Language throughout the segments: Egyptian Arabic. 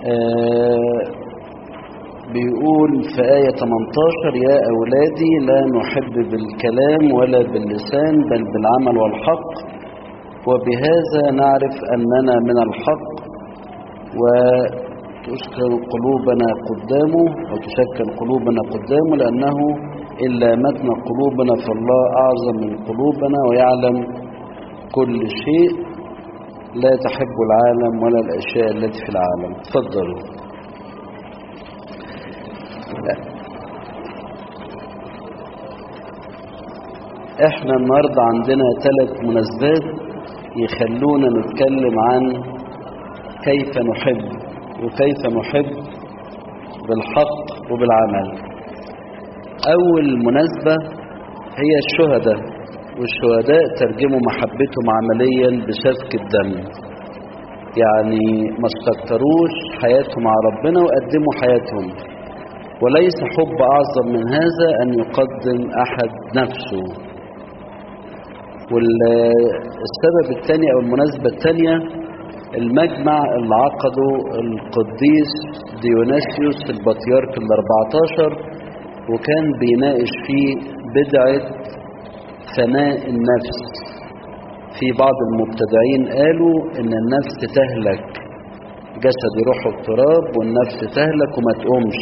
آه بيقول في آية 18 يا أولادي لا نحب بالكلام ولا باللسان بل بالعمل والحق وبهذا نعرف أننا من الحق وتسكن قلوبنا قدامه وتسكن قلوبنا قدامه لأنه إن لامتنا قلوبنا فالله أعظم من قلوبنا ويعلم كل شيء لا تحب العالم ولا الأشياء التي في العالم تفضلوا احنا النهاردة عندنا ثلاث مناسبات يخلونا نتكلم عن كيف نحب وكيف نحب بالحق وبالعمل اول مناسبة هي الشهداء والشهداء ترجموا محبتهم عمليا بسفك الدم يعني ما استكتروش حياتهم مع ربنا وقدموا حياتهم وليس حب أعظم من هذا أن يقدم أحد نفسه والسبب الثاني أو المناسبة الثانية المجمع اللي عقده القديس ديوناسيوس البطيارك الأربعتاشر وكان بيناقش فيه بدعة ثناء النفس في بعض المبتدعين قالوا ان النفس تهلك جسد يروح التراب والنفس تهلك وما تقومش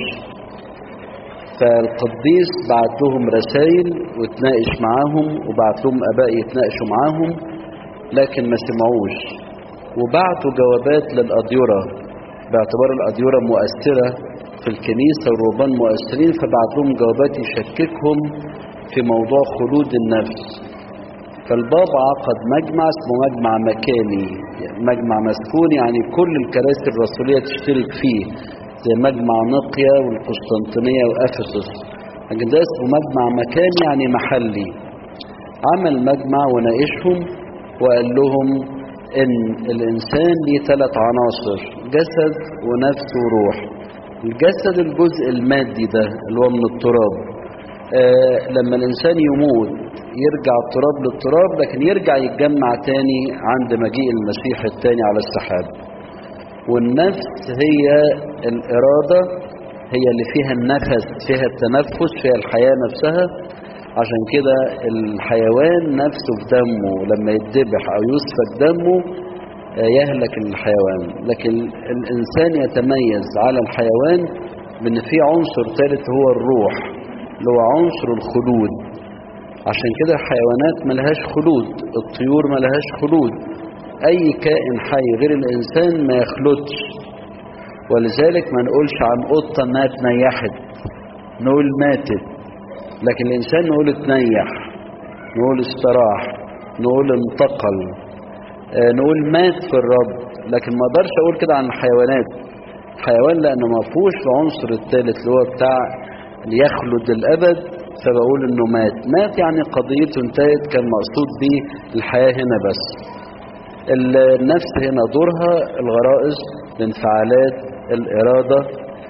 فالقديس بعت لهم رسائل وتناقش معاهم وبعت لهم اباء يتناقشوا معاهم لكن ما سمعوش وبعتوا جوابات للأديرة باعتبار الأديرة مؤثرة في الكنيسة والرهبان مؤثرين فبعت لهم جوابات يشككهم في موضوع خلود النفس فالبابا عقد مجمع اسمه مجمع مكاني مجمع مسكون يعني كل الكراسي الرسولية تشترك فيه زي مجمع نقيا والقسطنطينية وأفسس لكن ده اسمه مجمع مكاني يعني محلي عمل مجمع وناقشهم وقال لهم ان الانسان ليه ثلاث عناصر جسد ونفس وروح الجسد الجزء المادي ده اللي هو من التراب آه لما الانسان يموت يرجع التراب للتراب لكن يرجع يتجمع تاني عند مجيء المسيح التاني على السحاب والنفس هي الإرادة هي اللي فيها النفس فيها التنفس فيها الحياة نفسها عشان كده الحيوان نفسه في دمه لما يتذبح أو يسفك دمه يهلك الحيوان لكن الإنسان يتميز على الحيوان بأن في عنصر ثالث هو الروح اللي هو عنصر الخلود عشان كده الحيوانات ملهاش خلود الطيور ملهاش خلود أي كائن حي غير الإنسان ما يخلدش ولذلك ما نقولش عن قطة انها تنيحت نقول ماتت لكن الإنسان نقول اتنيح نقول استراح نقول انتقل آه نقول مات في الرب لكن ما اقدرش اقول كده عن الحيوانات الحيوان لانه ما فيهوش العنصر الثالث اللي هو بتاع يخلد الابد فبقول انه مات مات يعني قضيته انتهت كان مقصود به الحياه هنا بس النفس هنا دورها الغرائز الانفعالات الإرادة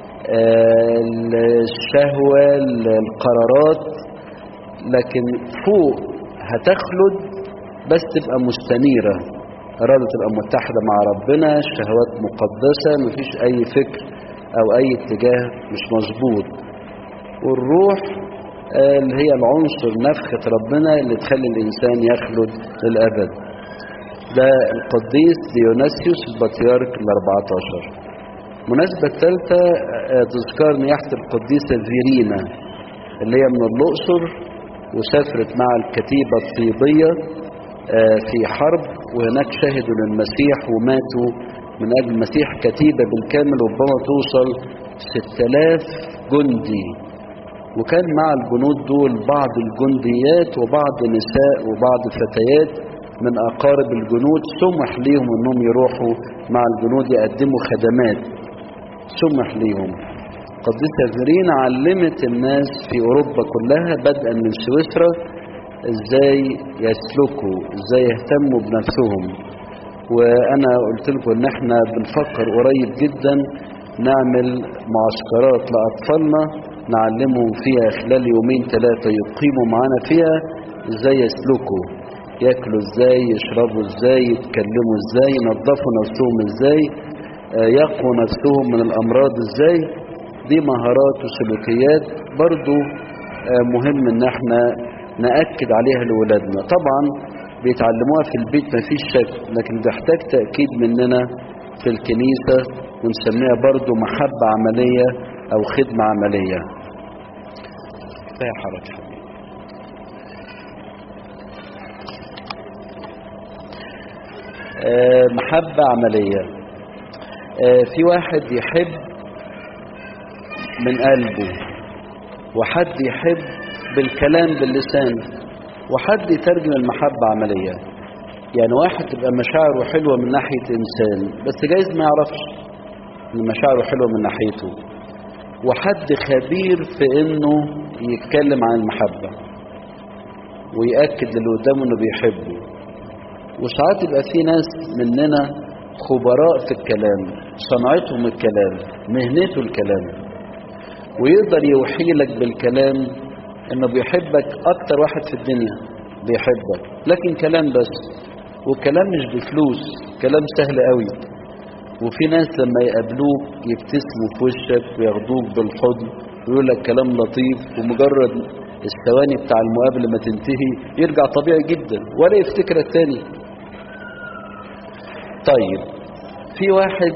الشهوة القرارات لكن فوق هتخلد بس تبقى مستنيرة إرادة تبقى متحدة مع ربنا الشهوات مقدسة مفيش أي فكر أو أي اتجاه مش مظبوط والروح اللي هي العنصر نفخة ربنا اللي تخلي الإنسان يخلد للأبد ده القديس ديوناسيوس البطيارك ال14 المناسبة الثالثة تذكار نياحة القديسة فيرينا اللي هي من الأقصر وسافرت مع الكتيبة الطيبية في حرب وهناك شهدوا للمسيح وماتوا من أجل المسيح كتيبة بالكامل ربما توصل 6000 جندي وكان مع الجنود دول بعض الجنديات وبعض نساء وبعض فتيات من أقارب الجنود سمح ليهم أنهم يروحوا مع الجنود يقدموا خدمات سمح ليهم قديسة فيرين علمت الناس في أوروبا كلها بدءا من سويسرا ازاي يسلكوا ازاي يهتموا بنفسهم وانا قلت لكم ان احنا بنفكر قريب جدا نعمل معسكرات لاطفالنا نعلمهم فيها خلال يومين ثلاثة يقيموا معانا فيها ازاي يسلكوا ياكلوا ازاي يشربوا ازاي يتكلموا ازاي ينظفوا نفسهم ازاي يقوا نفسهم من الأمراض ازاي دي مهارات وسلوكيات برضو مهم ان احنا نأكد عليها لولادنا طبعا بيتعلموها في البيت مفيش شك لكن بيحتاج تأكيد مننا في الكنيسة ونسميها برضو محبة عملية او خدمة عملية كفاية حركة أه محبة عملية أه في واحد يحب من قلبه وحد يحب بالكلام باللسان وحد يترجم المحبة عملية يعني واحد تبقى مشاعره حلوة من ناحية إنسان بس جايز ما يعرفش إن مشاعره حلوة من ناحيته وحد خبير في إنه يتكلم عن المحبة ويأكد للي قدامه إنه بيحبه وساعات يبقى في ناس مننا خبراء في الكلام صنعتهم الكلام مهنته الكلام ويقدر يوحي لك بالكلام انه بيحبك اكتر واحد في الدنيا بيحبك لكن كلام بس والكلام مش بفلوس كلام سهل قوي وفي ناس لما يقابلوك يبتسموا في وشك وياخدوك بالحضن ويقول لك كلام لطيف ومجرد الثواني بتاع المقابله ما تنتهي يرجع طبيعي جدا ولا يفتكرك تاني طيب في واحد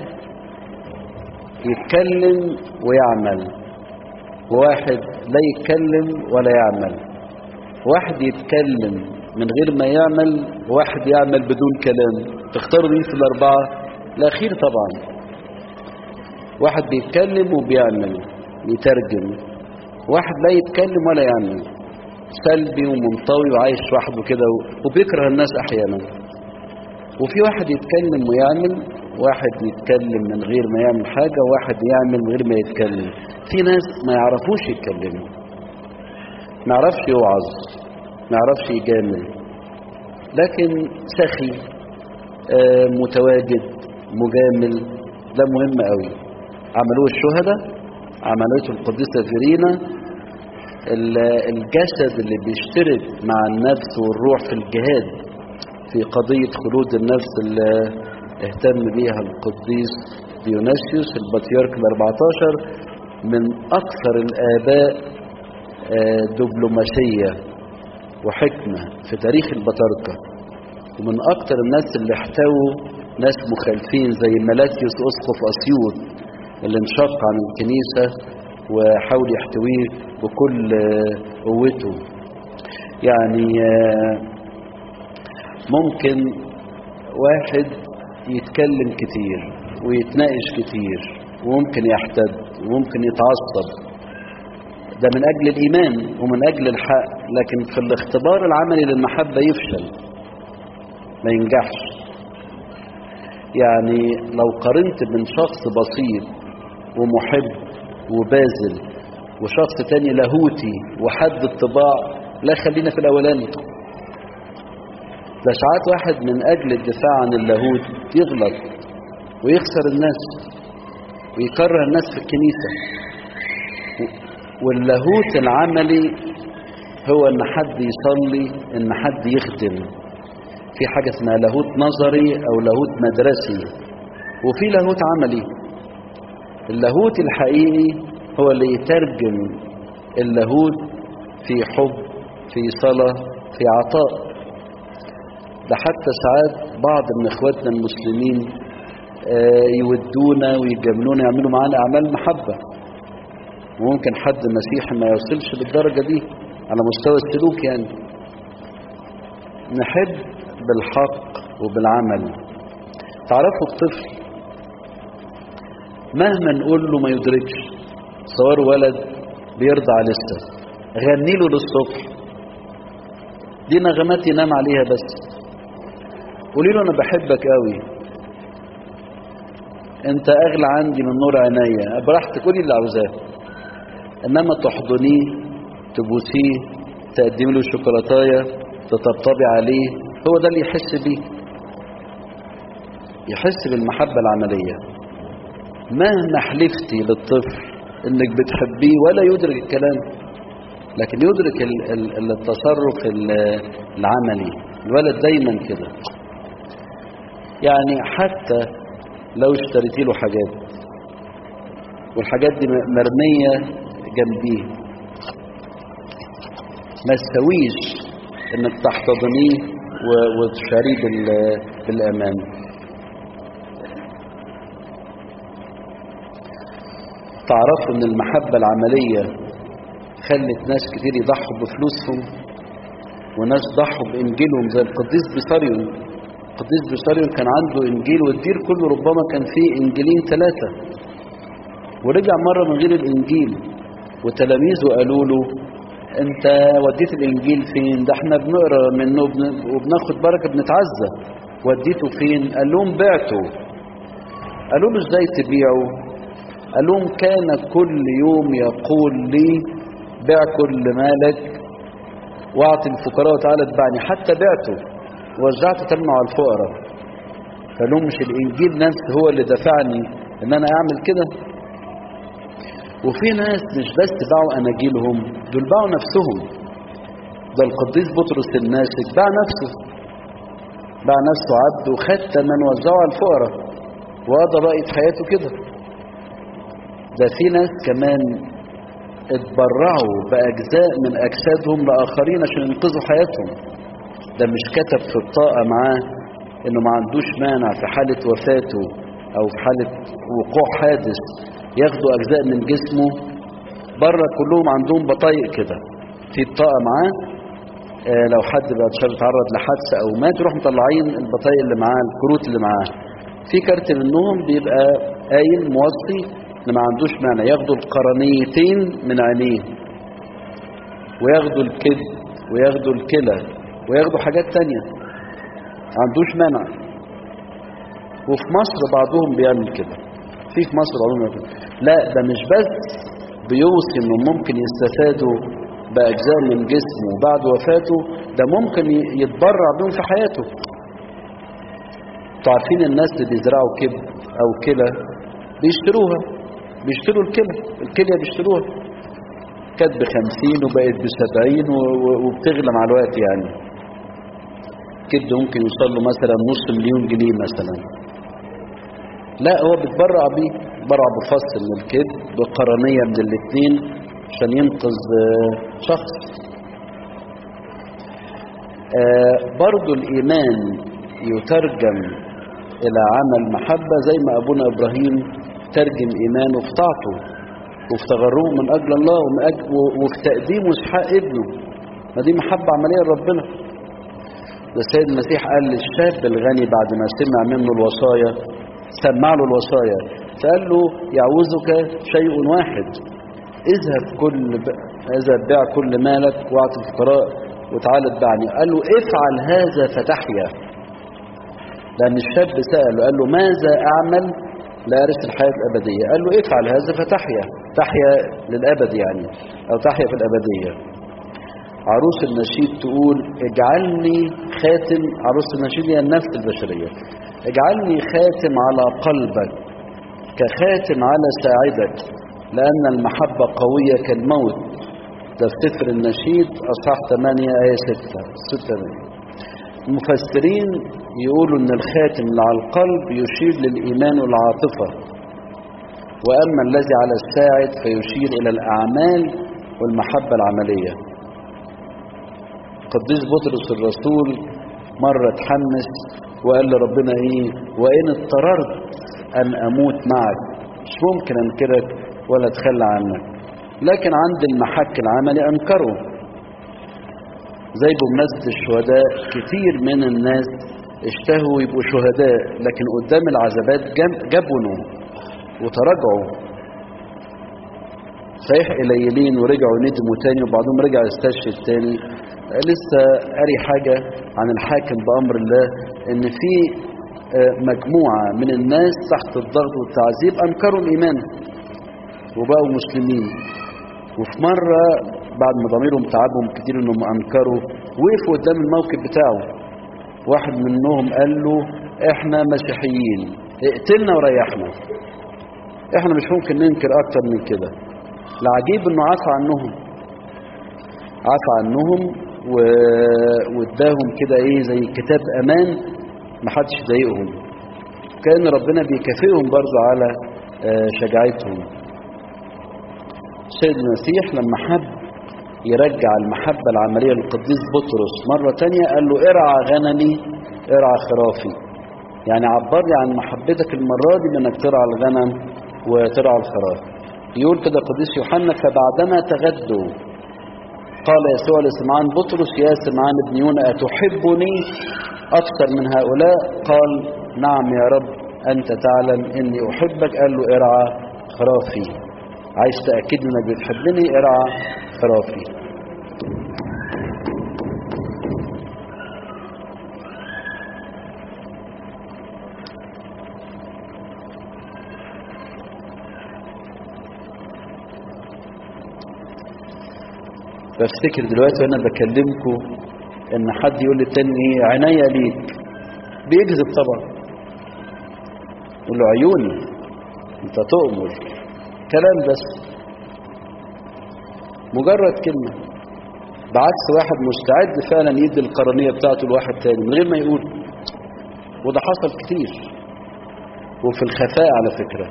يتكلم ويعمل وواحد لا يتكلم ولا يعمل واحد يتكلم من غير ما يعمل وواحد يعمل بدون كلام تختاروا مين في الأربعة الأخير طبعا واحد بيتكلم وبيعمل يترجم واحد لا يتكلم ولا يعمل سلبي ومنطوي وعايش وحده كده وبيكره الناس أحيانا وفي واحد يتكلم ويعمل واحد يتكلم من غير ما يعمل حاجة وواحد يعمل من غير ما يتكلم في ناس ما يعرفوش يتكلموا ما يعرفش يوعظ ما يعرفش يجامل لكن سخي آه متواجد مجامل ده مهم قوي عملوه الشهداء عملته القديسة فيرينا الجسد اللي بيشترك مع النفس والروح في الجهاد في قضية خلود النفس اللي اهتم بيها القديس ديوناسيوس البطيارك ال14 من أكثر الآباء دبلوماسية وحكمة في تاريخ البطاركة ومن أكثر الناس اللي احتووا ناس مخالفين زي ملاكيوس أسقف أسيوط اللي انشق عن الكنيسة وحاول يحتويه بكل قوته يعني ممكن واحد يتكلم كتير ويتناقش كتير وممكن يحتد وممكن يتعصب ده من أجل الإيمان ومن أجل الحق لكن في الاختبار العملي للمحبة يفشل ما ينجحش يعني لو قارنت بين شخص بسيط ومحب وبازل وشخص تاني لاهوتي وحد الطباع لا خلينا في الأولاني ده ساعات واحد من أجل الدفاع عن اللاهوت يغلط ويخسر الناس ويكره الناس في الكنيسة واللاهوت العملي هو ان حد يصلي ان حد يخدم في حاجة اسمها لاهوت نظري او لاهوت مدرسي وفي لاهوت عملي اللاهوت الحقيقي هو اللي يترجم اللاهوت في حب في صلاة في عطاء ده حتى ساعات بعض من اخواتنا المسلمين يودونا ويجاملونا يعملوا معانا اعمال محبه وممكن حد مسيحي ما يوصلش للدرجة دي على مستوى السلوك يعني نحب بالحق وبالعمل تعرفوا الطفل مهما نقول له ما يدركش صور ولد بيرضع لسه غني له للصبح دي نغمات ينام عليها بس قولي له انا بحبك قوي انت اغلى عندي من نور عينيا براحتك قولي اللي عاوزاه انما تحضنيه تبوسيه تقدمي له شوكولاتايه تطبطبي عليه هو ده اللي يحس بيه يحس بالمحبه العمليه مهما حلفتي للطفل انك بتحبيه ولا يدرك الكلام لكن يدرك ال ال التصرف العملي الولد دايما كده يعني حتى لو اشتريتي له حاجات والحاجات دي مرمية جنبيه ما تسويش انك تحتضنيه وتشاريه بالامان تعرفوا ان المحبة العملية خلت ناس كتير يضحوا بفلوسهم وناس ضحوا بانجيلهم زي القديس بيساريون القديس بيساريون كان عنده انجيل والدير كله ربما كان فيه انجيلين ثلاثة ورجع مرة من غير الانجيل وتلاميذه قالوا له انت وديت الانجيل فين ده احنا بنقرا منه وبناخد بركه بنتعزى وديته فين قال لهم بعته قالوا له ازاي تبيعه قال لهم كان كل يوم يقول لي بيع كل مالك واعطي الفقراء وتعالى اتبعني حتى بعته ووزعت ثمنه على الفقراء قال لهم مش الانجيل نفسه هو اللي دفعني ان انا اعمل كده وفي ناس مش بس باعوا اناجيلهم دول باعوا نفسهم ده القديس بطرس الناسك باع نفسه باع نفسه عبد وخد تمن وزعه على الفقراء وقضى بقية حياته كده ده في ناس كمان اتبرعوا بأجزاء من أجسادهم لآخرين عشان ينقذوا حياتهم ده مش كتب في الطاقة معاه إنه ما عندوش مانع في حالة وفاته أو في حالة وقوع حادث ياخدوا أجزاء من جسمه بره كلهم عندهم بطايق كده في الطاقة معاه آه لو حد بعد شر اتعرض لحادثة أو مات يروح مطلعين البطايق اللي معاه الكروت اللي معاه في كارت منهم بيبقى قايل موصي ان ما عندوش مانع ياخدوا القرنيتين من عينيه وياخدوا الكبد وياخدوا الكلى وياخدوا حاجات تانية ما عندوش مانع وفي مصر بعضهم بيعمل كده في في مصر بعضهم بيعمل كده لا ده مش بس بيوصي انهم ممكن يستفادوا باجزاء من جسمه بعد وفاته ده ممكن يتبرع بهم في حياته عارفين الناس اللي بيزرعوا كبد او كلى بيشتروها بيشتروا الكلى الكلية بيشتروها كانت بخمسين وبقت بسبعين وبتغلى مع الوقت يعني كبد ممكن يوصل له مثلا نص مليون جنيه مثلا لا هو بيتبرع بيه بيتبرع بفص من الكبد بقرنية من الاثنين عشان ينقذ شخص آه برضو الإيمان يترجم إلى عمل محبة زي ما أبونا إبراهيم ترجم إيمانه في طاعته وفي تغرمه من أجل الله وفي تقديمه إسحاق ابنه ما دي محبة عملية لربنا ده السيد المسيح قال للشاب الغني بعد ما سمع منه الوصايا سمع له الوصايا فقال له يعوزك شيء واحد اذهب كل ب... اذهب بيع كل مالك واعطي الفقراء وتعالى اتبعني قال له افعل هذا فتحيا لأن الشاب سأله قال له ماذا أعمل لأرث الحياة الأبدية قال له افعل هذا فتحيا تحيا للأبد يعني أو تحيا في الأبدية عروس النشيد تقول اجعلني خاتم عروس النشيد هي النفس البشرية اجعلني خاتم على قلبك كخاتم على ساعدك لأن المحبة قوية كالموت ده في سفر النشيد أصحاح 8 آية 6 6 المفسرين يقولوا ان الخاتم اللي على القلب يشير للإيمان والعاطفة وأما الذي على الساعد فيشير إلى الأعمال والمحبة العملية قديس بطرس الرسول مرة اتحمس وقال لربنا ايه وإن اضطررت أن أموت معك مش ممكن أنكرك ولا أتخلى عنك لكن عند المحك العملي أنكره زي بمناسبة الشهداء كتير من الناس اشتهوا يبقوا شهداء لكن قدام العذابات جبنوا وتراجعوا صحيح قليلين ورجعوا ندموا تاني وبعضهم رجع يستشهد تاني لسه قاري حاجة عن الحاكم بأمر الله ان في مجموعة من الناس تحت الضغط والتعذيب أنكروا الإيمان وبقوا مسلمين وفي مرة بعد ما ضميرهم تعبهم كتير انهم انكروا وقفوا قدام الموقف بتاعه واحد منهم قال له احنا مسيحيين اقتلنا وريحنا احنا مش ممكن ننكر اكتر من كده العجيب انه عفى عنهم عفى عنهم و... واداهم كده ايه زي كتاب امان محدش يضايقهم وكأن ربنا بيكافئهم برضو على شجاعتهم السيد المسيح لما حب يرجع المحبة العملية للقديس بطرس مرة تانية قال له ارعى غنمي ارعى خرافي يعني عبرني عن محبتك المرة دي بانك ترعى الغنم وترعى الخراف يقول كده القديس يوحنا فبعدما تغدوا قال يسوع لسمعان بطرس يا سمعان ابن يونا أتحبني أكثر من هؤلاء قال نعم يا رب أنت تعلم إني أحبك قال له ارعى خرافي عايز تأكد إنك بتحبني ارعى خرافي بفتكر دلوقتي وانا بكلمكم ان حد يقول للتاني ايه عينيا ليك بيكذب طبعا يقول له عيوني انت تؤمر كلام بس مجرد كلمة بعكس واحد مستعد فعلا يدي القرنية بتاعته لواحد تاني من غير ما يقول وده حصل كتير وفي الخفاء على فكرة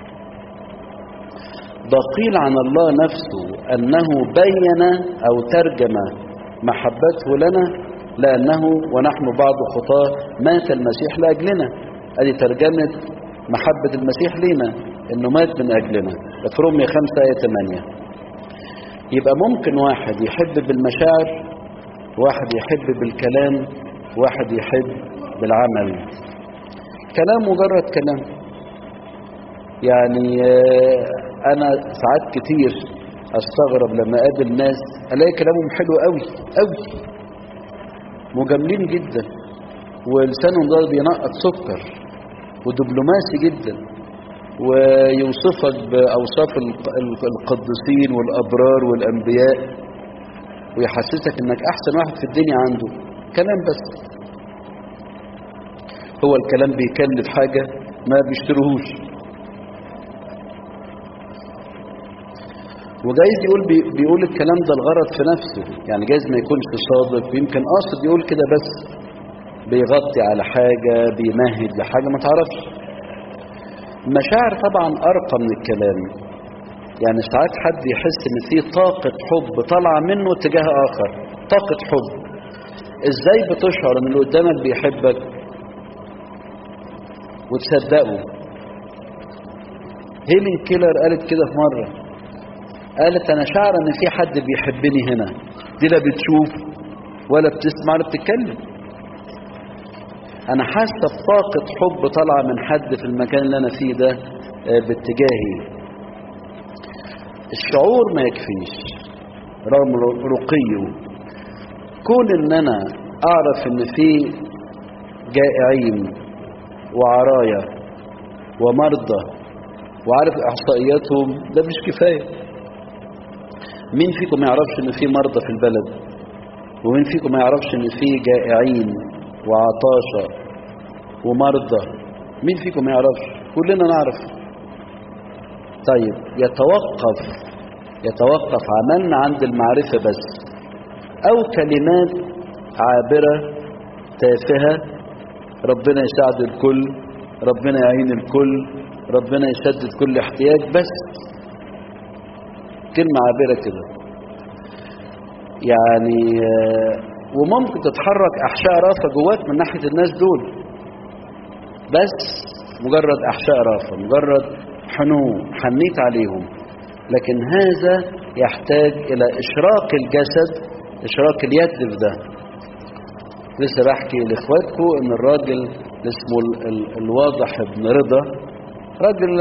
ده قيل عن الله نفسه أنه بين أو ترجم محبته لنا لأنه ونحن بعض خطاه مات المسيح لأجلنا أدي ترجمة محبة المسيح لينا أنه مات من أجلنا في رومية 5 آية 8 يبقى ممكن واحد يحب بالمشاعر واحد يحب بالكلام واحد يحب بالعمل كلام مجرد كلام يعني انا ساعات كتير استغرب لما اقابل ناس الاقي كلامهم حلو قوي قوي مجاملين جدا ولسانهم ده بينقط سكر ودبلوماسي جدا ويوصفك باوصاف القديسين والابرار والانبياء ويحسسك انك احسن واحد في الدنيا عنده كلام بس هو الكلام بيكلف حاجه ما بيشتروهوش وجايز يقول بي بيقول الكلام ده الغرض في نفسه يعني جايز ما يكونش صادق ويمكن قاصد يقول كده بس بيغطي على حاجة بيمهد لحاجة ما تعرفش المشاعر طبعا أرقى من الكلام يعني ساعات حد يحس ان في طاقة حب طالعة منه تجاه آخر طاقة حب ازاي بتشعر ان اللي قدامك بيحبك وتصدقه هيلين كيلر قالت كده في مرة قالت انا شعر ان في حد بيحبني هنا دي لا بتشوف ولا بتسمع ولا بتتكلم انا حاسه بطاقه حب طالعه من حد في المكان اللي انا فيه ده باتجاهي الشعور ما يكفيش رغم رقيه كون ان انا اعرف ان في جائعين وعرايا ومرضى وعارف احصائياتهم ده مش كفايه مين فيكم ما يعرفش ان في مرضى في البلد ومين فيكم ما يعرفش ان في جائعين وعطاشة ومرضى مين فيكم ما يعرفش كلنا نعرف طيب يتوقف يتوقف عملنا عند المعرفة بس او كلمات عابرة تافهة ربنا يساعد الكل ربنا يعين الكل ربنا يسدد كل احتياج بس كلمة عابرة كده يعني وممكن تتحرك أحشاء رافة جواك من ناحية الناس دول بس مجرد أحشاء رافة مجرد حنو حنيت عليهم لكن هذا يحتاج إلى إشراق الجسد إشراق اليد في ده لسه بحكي لإخواتكم إن الراجل اللي اسمه الواضح ابن رضا راجل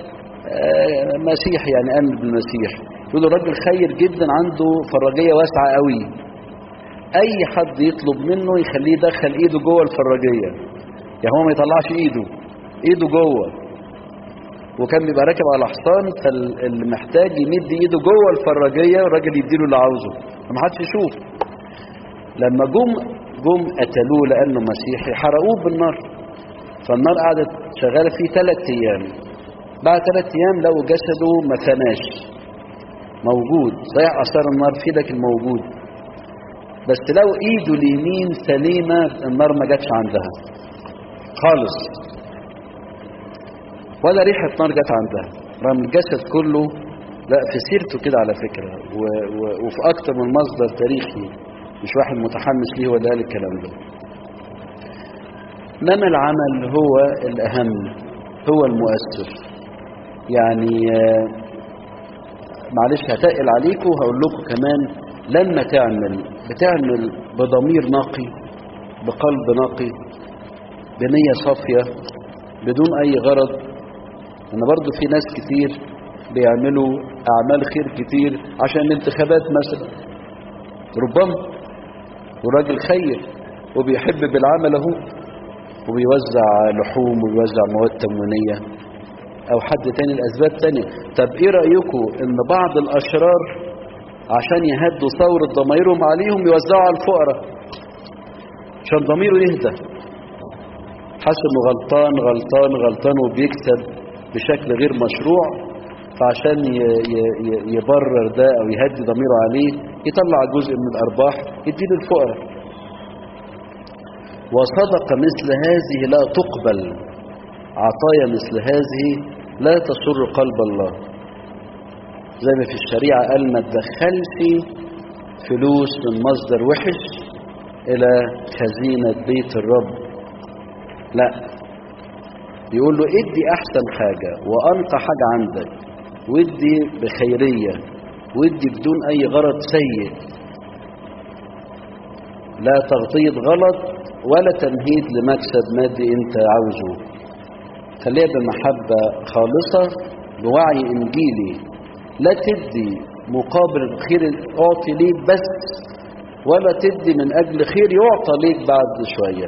مسيح يعني آمن بالمسيح يقولوا راجل خير جدا عنده فراجية واسعة قوي اي حد يطلب منه يخليه يدخل ايده جوه الفراجية يعني هو ما يطلعش ايده ايده جوه وكان بيبقى راكب على حصان فاللي محتاج يمد ايده جوه الفراجية والراجل يديله اللي عاوزه فما حدش يشوف لما جم جم قتلوه لانه مسيحي حرقوه بالنار فالنار قعدت شغاله فيه ثلاث ايام بعد ثلاث ايام لقوا جسده ما فناش موجود ضيع اثار النار فيه لكن موجود بس لو ايده اليمين سليمه النار ما جاتش عندها خالص ولا ريحة نار جت عندها رغم الجسد كله لا في سيرته كده على فكرة و و وفي أكتر من مصدر تاريخي مش واحد متحمس ليه ولا قال الكلام ده إنما العمل هو الأهم هو المؤثر يعني آه، معلش هتقل عليكم وهقول لكم كمان لما تعمل بتعمل بضمير نقي بقلب نقي بنية صافية بدون أي غرض أنا برضو في ناس كتير بيعملوا أعمال خير كتير عشان الانتخابات مثلا ربما وراجل خير وبيحب بالعمل اهو وبيوزع لحوم وبيوزع مواد تموينية أو حد تاني لأسباب تانية طب إيه رأيكم إن بعض الأشرار عشان يهدوا ثورة ضمايرهم عليهم يوزعوا على الفقراء عشان ضميره يهدى حاسس انه غلطان غلطان غلطان وبيكسب بشكل غير مشروع فعشان ي- ي- ي- يبرر ده او يهدي ضميره عليه يطلع جزء من الارباح يديه للفقراء وصدقة مثل هذه لا تقبل عطايا مثل هذه لا تسر قلب الله زي ما في الشريعة قال ما تدخلش فلوس من مصدر وحش إلى خزينة بيت الرب لا يقول له ادي أحسن حاجة وأنقى حاجة عندك وادي بخيرية وادي بدون أي غرض سيء لا تغطية غلط ولا تمهيد لمكسب مادي انت عاوزه خليها بمحبة خالصة بوعي انجيلي لا تدي مقابل الخير اعطي ليك بس ولا تدي من اجل خير يعطى ليك بعد شوية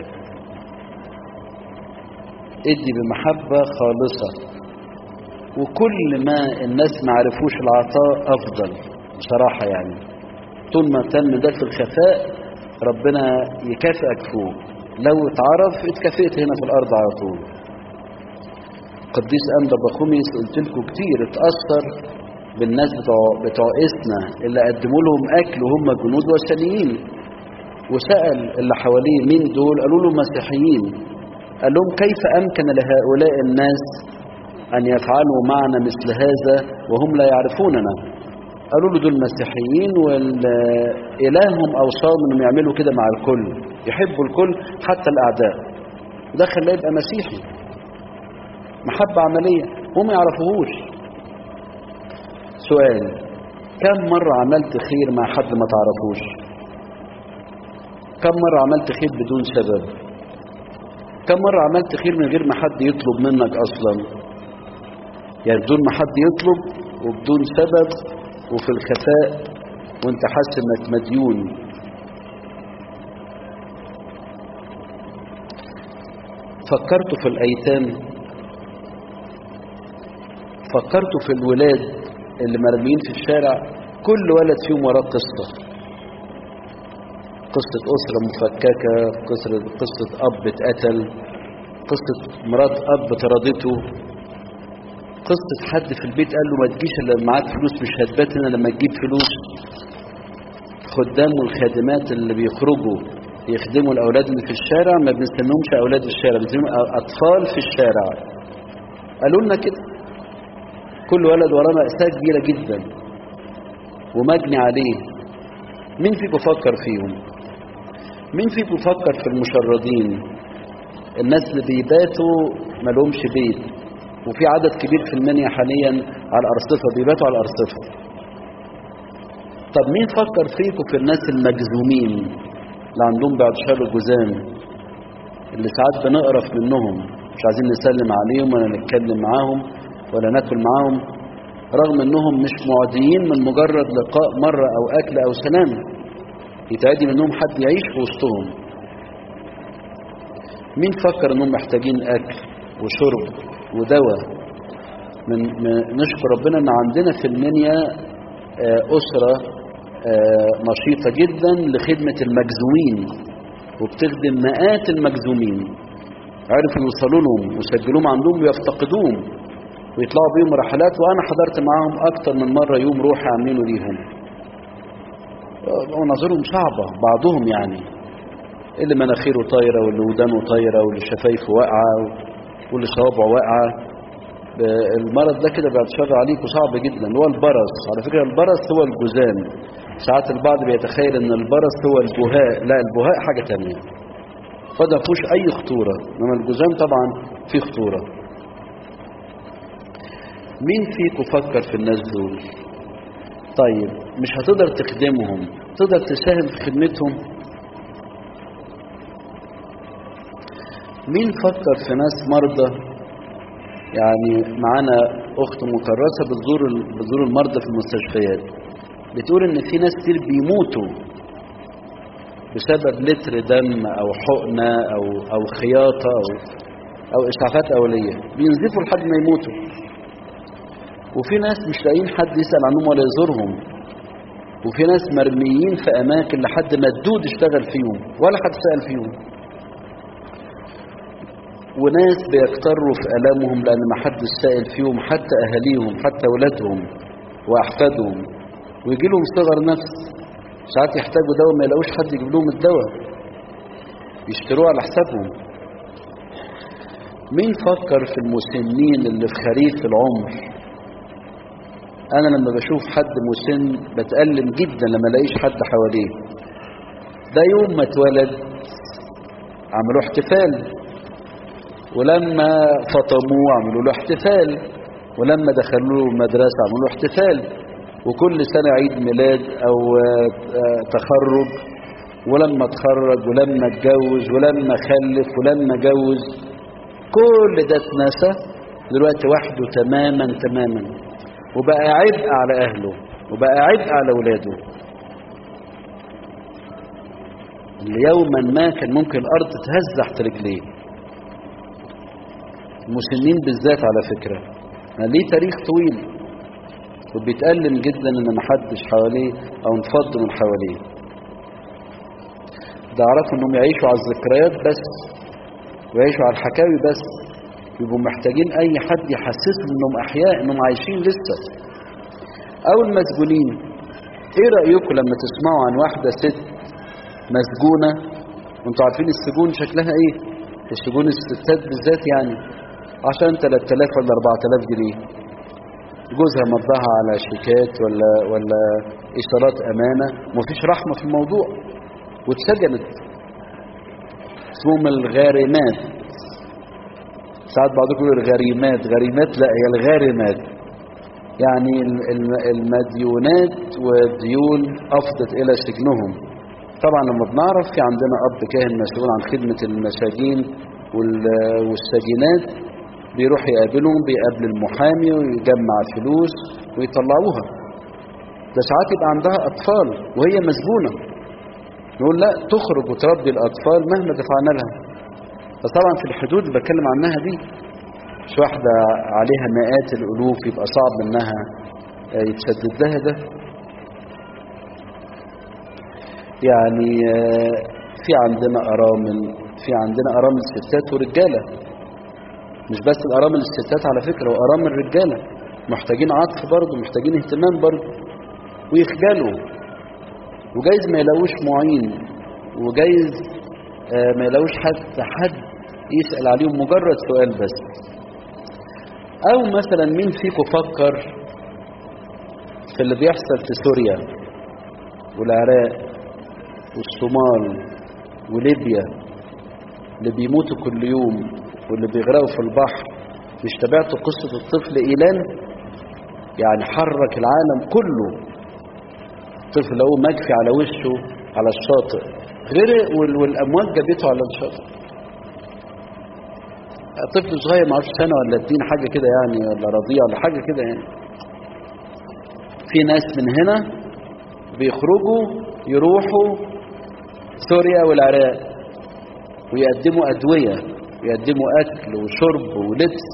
ادي بمحبة خالصة وكل ما الناس ما عرفوش العطاء افضل بصراحة يعني طول ما تم ده في الخفاء ربنا يكافئك فوق لو اتعرف اتكافئت هنا في الارض على طول قديس أنبا بخوميس قلت لكم كتير اتأثر بالناس بتوع بتوع إسنا اللي قدموا لهم أكل وهم جنود وثنيين وسأل اللي حواليه مين دول قالوا له مسيحيين قال لهم كيف أمكن لهؤلاء الناس أن يفعلوا معنا مثل هذا وهم لا يعرفوننا قالوا له دول مسيحيين وإلههم أوصاهم أنهم يعملوا كده مع الكل يحبوا الكل حتى الأعداء ده خلاه يبقى مسيحي محبة عملية هم يعرفوهوش سؤال كم مرة عملت خير مع حد ما تعرفوش كم مرة عملت خير بدون سبب كم مرة عملت خير من غير ما حد يطلب منك أصلا يعني بدون ما حد يطلب وبدون سبب وفي الخفاء وانت حاسس انك مديون فكرت في الايتام فكرت في الولاد اللي مرميين في الشارع كل ولد فيهم وراه قصة قصة أسرة مفككة قصة, قصة أب اتقتل قصة مرات أب طردته قصة حد في البيت قال له ما تجيش إلا معاك فلوس مش هتبات هنا لما تجيب فلوس خدام والخادمات اللي بيخرجوا يخدموا الأولاد اللي في الشارع ما بنسميهمش أولاد في الشارع بنسميهم أطفال في الشارع قالوا لنا كده كل ولد وراه مأساة كبيرة جدا ومجني عليه مين فيكم فكر فيهم مين فيكم فكر في المشردين الناس اللي بيباتوا مالهمش بيت وفي عدد كبير في المنيا حاليا على الأرصفة بيباتوا على الأرصفة طب مين فكر فيكم في الناس المجزومين اللي عندهم بعد شر الجزام اللي ساعات بنقرف منهم مش عايزين نسلم عليهم ولا نتكلم معاهم ولا ناكل معاهم رغم انهم مش معديين من مجرد لقاء مرة او اكل او سلام يتعدي منهم حد يعيش في وسطهم مين فكر انهم محتاجين اكل وشرب ودواء من, من نشكر ربنا ان عندنا في المنيا آه، اسرة آه، نشيطة جدا لخدمة المجزومين وبتخدم مئات المجزومين عرفوا يوصلوا لهم وسجلوهم عندهم ويفتقدوهم ويطلعوا بيهم رحلات وانا حضرت معاهم اكتر من مرة يوم روحي عاملينه ليهم ونظرهم صعبة بعضهم يعني اللي مناخيره طايرة واللي ودانه طايرة واللي شفايفه واقعة واللي صوابعه واقعة المرض ده كده بعد شر عليك وصعب جدا اللي هو البرص على فكرة البرص هو الجذام ساعات البعض بيتخيل ان البرص هو البهاء لا البهاء حاجة تانية فده فيهوش اي خطورة انما الجذام طبعا فيه خطورة مين فيكم فكر في الناس دول طيب مش هتقدر تخدمهم تقدر تساهم في خدمتهم مين فكر في ناس مرضى يعني معانا اخت مكرسه بتزور بتزور المرضى في المستشفيات بتقول ان في ناس كتير بيموتوا بسبب لتر دم او حقنه او او خياطه او او اسعافات اوليه بينزفوا لحد ما يموتوا وفي ناس مش لاقيين حد يسال عنهم ولا يزورهم وفي ناس مرميين في اماكن لحد ما الدود اشتغل فيهم ولا حد سال فيهم وناس بيكتروا في ألامهم لأن ما حد سائل فيهم حتى أهاليهم حتى أولادهم وأحفادهم ويجي لهم صغر نفس ساعات يحتاجوا دواء ما يلاقوش حد يجيب لهم الدواء يشتروه على حسابهم مين فكر في المسنين اللي في خريف العمر أنا لما بشوف حد مسن بتألم جدا لما الاقيش حد حواليه ده يوم ما اتولد عملوا احتفال ولما فطموه عملوا له احتفال ولما دخلوا له المدرسة عملوا له احتفال وكل سنة عيد ميلاد أو تخرج ولما اتخرج ولما اتجوز ولما خلف ولما جوز كل ده اتنسى دلوقتي وحده تماما تماما وبقى عبء على أهله وبقى عبء على أولاده اللي يوما ما كان ممكن الأرض تهز تحت رجليه المسنين بالذات على فكرة ليه تاريخ طويل وبيتألم جدا ان محدش حواليه او انفض من حواليه ده اعرفوا انهم يعيشوا على الذكريات بس ويعيشوا على الحكاوي بس يبقوا محتاجين اي حد يحسسهم انهم احياء انهم عايشين لسه او المسجونين ايه رأيكم لما تسمعوا عن واحدة ست مسجونة وانتوا عارفين السجون شكلها ايه السجون الستات بالذات يعني عشان 3000 ولا 4000 جنيه جوزها مضاها على شيكات ولا ولا اشارات امانه ومفيش رحمه في الموضوع واتسجنت اسمهم الغارمات ساعات بعضكم يقول الغريمات غريمات لا هي الغارمات يعني المديونات والديون افضت الى سجنهم طبعا لما بنعرف في عندنا اب كاهن مسؤول عن خدمه المساجين والسجينات بيروح يقابلهم بيقابل المحامي ويجمع فلوس ويطلعوها ده ساعات يبقى عندها أطفال وهي مسجونة نقول لا تخرج وتربي الأطفال مهما دفعنا لها فطبعا في الحدود اللي بتكلم عنها دي مش واحدة عليها مئات الألوف يبقى صعب إنها يتسدد لها ده يعني في عندنا أرامل في عندنا أرامل ستات ورجالة مش بس الأرامل الستات على فكرة وأرامل الرجالة محتاجين عطف برضه محتاجين اهتمام برضه ويخجلوا وجايز ما يلاقوش معين وجايز آه ما يلاقوش حتى حد يسأل عليهم مجرد سؤال بس أو مثلا مين فيكم فكر في اللي بيحصل في سوريا والعراق والصومال وليبيا اللي بيموتوا كل يوم واللي بيغرقوا في البحر مش تابعتوا قصة الطفل إيلان يعني حرك العالم كله الطفل هو مكفي على وشه على الشاطئ غرق والأمواج جابته على الشاطئ طفل صغير معرفش سنة ولا اتنين حاجة كده يعني ولا رضيع ولا حاجة كده يعني في ناس من هنا بيخرجوا يروحوا سوريا والعراق ويقدموا أدوية ويقدموا أكل وشرب ولبس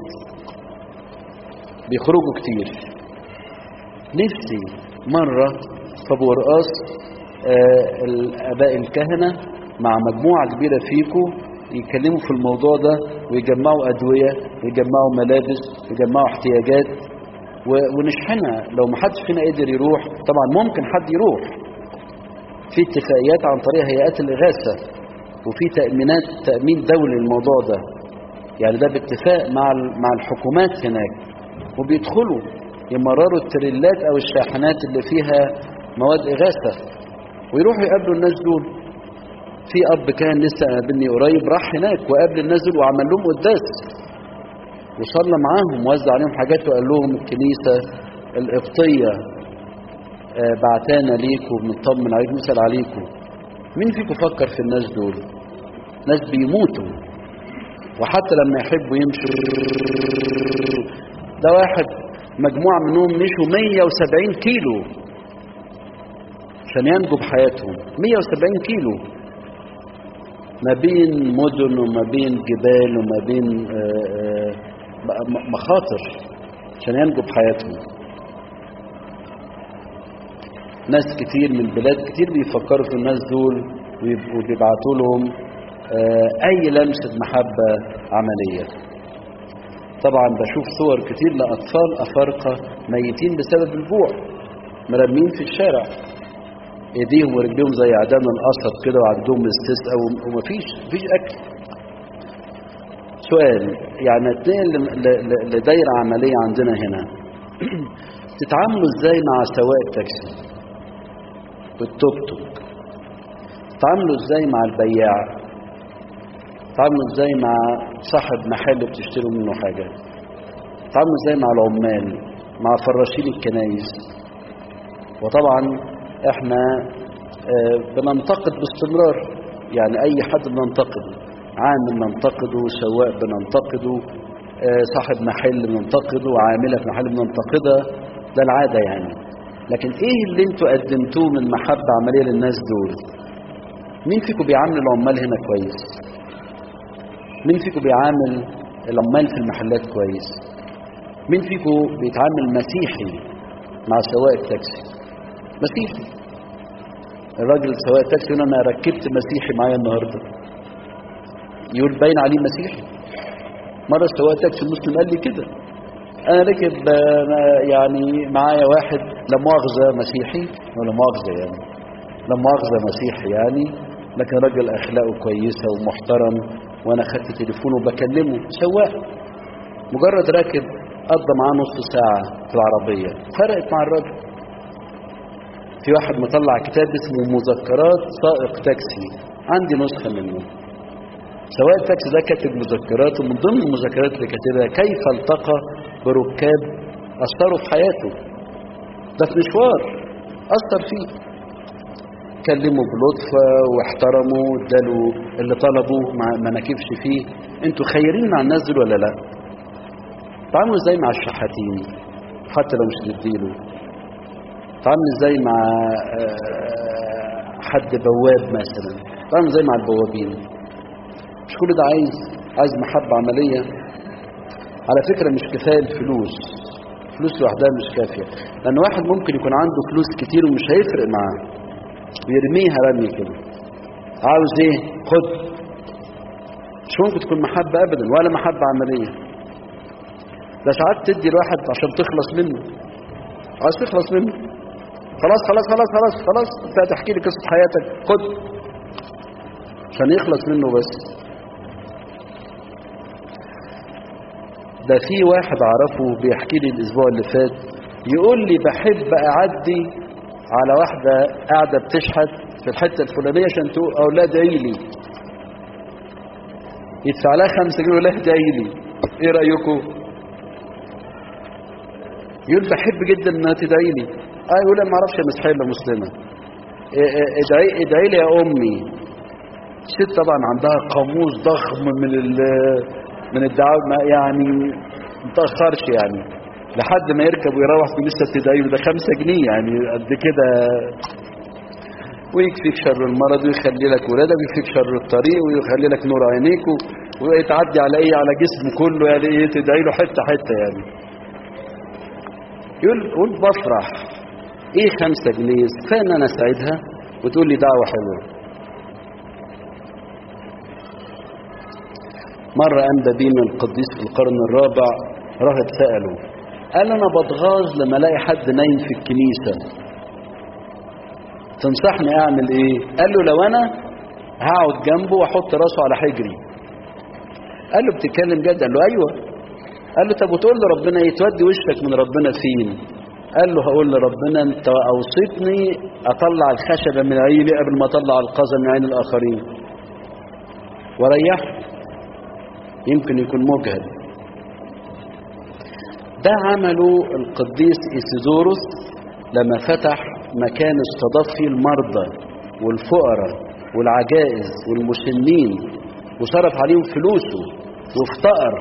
بيخرجوا كتير نفسي مرة في أبو رقاص آه الآباء الكهنة مع مجموعة كبيرة فيكم يتكلموا في الموضوع ده ويجمعوا أدوية ويجمعوا ملابس ويجمعوا احتياجات ونشحنها لو ما حدش فينا قدر يروح طبعا ممكن حد يروح في اتفاقيات عن طريق هيئات الإغاثة وفي تأمينات تأمين دولي للموضوع ده يعني ده باتفاق مع مع الحكومات هناك وبيدخلوا يمرروا التريلات او الشاحنات اللي فيها مواد اغاثه ويروحوا يقابلوا الناس دول في اب كان لسه قابلني قريب راح هناك وقابل الناس دول وعمل لهم قداس وصلى معاهم ووزع عليهم حاجات وقال لهم الكنيسه القبطيه آه، بعتانا ليكم بنطمن عليكم نسال عليكم مين فيكم فكر في الناس دول ناس بيموتوا وحتى لما يحبوا يمشوا ده واحد مجموعة منهم مشوا 170 كيلو عشان ينجوا بحياتهم 170 كيلو ما بين مدن وما بين جبال وما بين آه، آه، م- مخاطر عشان ينجوا بحياتهم ناس كتير من بلاد كتير بيفكروا في الناس دول ويب- وبيبعتوا لهم آه، اي لمسه محبه عمليه طبعا بشوف صور كتير لاطفال افارقه ميتين بسبب الجوع مرمين في الشارع ايديهم ورجليهم زي عدام القصب كده وعندهم استسقاء وم- ومفيش مفيش اكل سؤال يعني اتنين ل- ل- ل- لدايره عمليه عندنا هنا تتعاملوا ازاي مع سواق التاكسي والتوك توك تتعاملوا ازاي مع البياع تتعاملوا ازاي مع صاحب محل بتشتروا منه حاجه تتعاملوا ازاي مع العمال مع فراشين الكنايس وطبعا احنا آه، بننتقد باستمرار يعني اي حد بننتقده عامل ننتقده سواق بننتقده آه، صاحب محل بننتقده عامله في محل بننتقدها ده العاده يعني لكن ايه اللي انتوا قدمتوه من محبه عمليه للناس دول مين فيكم بيعامل العمال هنا كويس مين فيكم بيعامل العمال في المحلات كويس مين فيكم بيتعامل مسيحي مع سواق التاكسي مسيحي الراجل سواق التاكسي يقول انا ركبت مسيحي معايا النهارده يقول باين عليه مسيحي مره سواق تاكسي المسلم قال لي كده انا راكب آه، يعني معايا واحد لا مؤاخذه مسيحي ولا مؤاخذه يعني لا مؤاخذه مسيحي يعني لكن راجل اخلاقه كويسه ومحترم وانا خدت تليفونه وبكلمه سواق مجرد راكب قضى معاه نص ساعه في العربيه فرقت مع الراجل في واحد مطلع كتاب اسمه مذكرات سائق تاكسي عندي نسخه منه سواء التاكسي ده كاتب مذكرات ومن ضمن المذكرات اللي كاتبها كيف التقى بركاب اثروا في حياته ده في مشوار اثر فيه كلمه بلطف واحترمه اداله اللي طلبه ما, ما نكبش فيه انتوا خيرين مع الناس دول ولا لا تعاملوا ازاي مع الشحاتين حتى لو مش تديله تعاملوا ازاي مع آه، حد بواب مثلا تعاملوا ازاي مع البوابين مش كل ده عايز عايز محبة عملية على فكرة مش كفاية الفلوس فلوس لوحدها مش كافية لأن واحد ممكن يكون عنده فلوس كتير ومش هيفرق معاه بيرميها رمي كده عاوز ايه خد مش ممكن تكون محبة أبدا ولا محبة عملية ده ساعات تدي الواحد عشان تخلص منه عايز تخلص منه خلاص خلاص خلاص خلاص خلاص انت هتحكي لي قصة حياتك خد عشان يخلص منه بس ده في واحد اعرفه بيحكي لي الاسبوع اللي فات يقول لي بحب اعدي على واحده قاعده بتشحت في الحته الفلانيه عشان تقول اقول لها ادعي لي يدفع لها 5 جنيه يقول لها ادعي لي ايه رايكم؟ يقول بحب جدا انها تدعي لي اه يقول انا ما اعرفش هي مسيحيه ولا مسلمه إيه إيه ادعي ادعي لي يا امي الست طبعا عندها قاموس ضخم من ال من الدعاوى ما يعني متأخرش يعني لحد ما يركب ويروح في لسه تدعي له ده خمسة جنيه يعني قد كده ويكفيك شر المرض ويخلي لك ولادك ويكفيك شر الطريق ويخلي لك نور عينيك و- ويتعدي على ايه على جسمه كله يعني ايه تدعي له حته حته يعني يقول يقول بفرح ايه خمسة جنيه كفايه ان انا اساعدها وتقول لي دعوه حلوه مرة أنبى بيه من القديس في القرن الرابع راهب سأله قال أنا بتغاظ لما ألاقي حد نايم في الكنيسة تنصحني أعمل إيه؟ قال له لو أنا هقعد جنبه وأحط راسه على حجري قال له بتتكلم جد؟ قال له أيوه قال له طب وتقول لربنا ايه تودي وشك من ربنا فين قال له هقول لربنا انت اوصيتني اطلع الخشبة من عيني قبل ما اطلع القذى من عين الاخرين وريح يمكن يكون مجهد ده عمله القديس إيسيدوروس لما فتح مكان استضاف فيه المرضى والفقراء والعجائز والمسنين وصرف عليهم فلوسه وافتقر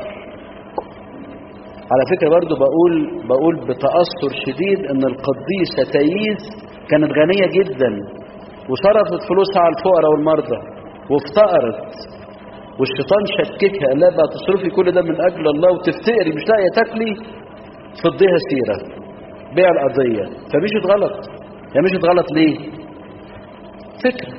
على فكرة برضو بقول بقول بتأثر شديد ان القديسة تاييز كانت غنية جدا وصرفت فلوسها على الفقراء والمرضى وافتقرت والشيطان شككها قال لها بقى تصرفي كل ده من اجل الله وتفتقري مش لاقيه تاكلي تفضيها سيره بيع القضيه فمشيت غلط هي مشيت غلط ليه؟ فكره